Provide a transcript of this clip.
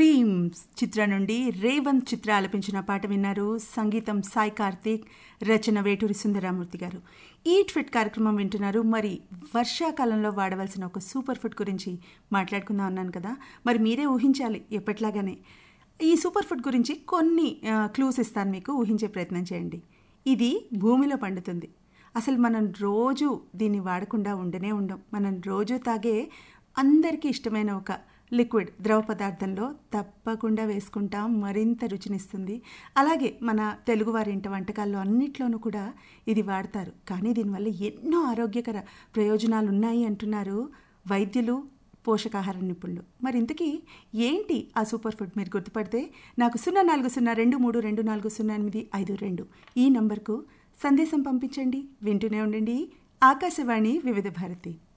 supreme చిత్ర నుండి రేవంత్ చిత్ర ఆలపించిన పాట విన్నారు సంగీతం సాయి కార్తీక్ రచన వేటూరి సుందరామూర్తి గారు ఈట్ ఫిట్ కార్యక్రమం వింటున్నారు మరి వర్షాకాలంలో వాడవలసిన ఒక సూపర్ ఫుడ్ గురించి మాట్లాడుకుందాం అన్నాను కదా మరి మీరే ఊహించాలి ఎప్పట్లాగానే ఈ సూపర్ ఫుడ్ గురించి కొన్ని క్లూస్ ఇస్తాను మీకు ఊహించే ప్రయత్నం చేయండి ఇది భూమిలో పండుతుంది అసలు మనం రోజు దీన్ని వాడకుండా ఉండనే ఉండం మనం రోజు తాగే అందరికీ ఇష్టమైన ఒక లిక్విడ్ ద్రవ పదార్థంలో తప్పకుండా వేసుకుంటాం మరింత రుచినిస్తుంది అలాగే మన తెలుగువారి ఇంట వంటకాల్లో అన్నిట్లోనూ కూడా ఇది వాడతారు కానీ దీనివల్ల ఎన్నో ఆరోగ్యకర ప్రయోజనాలు ఉన్నాయి అంటున్నారు వైద్యులు పోషకాహార నిపుణులు మరి ఇంతకీ ఏంటి ఆ సూపర్ ఫుడ్ మీరు గుర్తుపడితే నాకు సున్నా నాలుగు సున్నా రెండు మూడు రెండు నాలుగు సున్నా ఎనిమిది ఐదు రెండు ఈ నంబర్కు సందేశం పంపించండి వింటూనే ఉండండి ఆకాశవాణి వివిధ భారతి